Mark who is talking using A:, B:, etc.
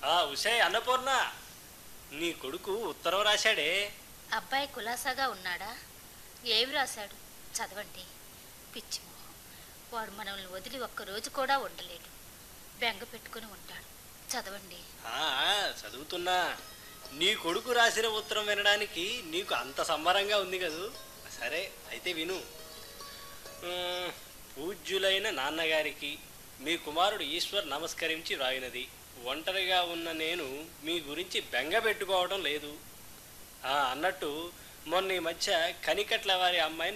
A: ఆ ఉషే అన్నపూర్ణ నీ కొడుకు ఉత్తరం రాశాడే
B: అబ్బాయి కులాసాగా ఉన్నాడా ఏమి రాశాడు చదవండి పిచ్చి మొహం వాడు మనల్ని వదిలి ఒక్క రోజు కూడా ఉండలేడు బెంగ పెట్టుకుని ఉంటాడు చదవండి
A: ఆ, చదువుతున్నా నీ కొడుకు రాసిన ఉత్తరం వినడానికి నీకు అంత సంబరంగా ఉంది కదూ సరే అయితే విను ఉమ్, పూజ్యులైన నాన్నగారికి మీ కుమారుడు ఈశ్వర్ నమస్కరించి వ్రాయినది ఒంటరిగా ఉన్న నేను మీ గురించి బెంగ పెట్టుకోవడం లేదు ఆ, అన్నట్టు మొన్న ఈ మధ్య కనికట్ల వారి అమ్మాయిని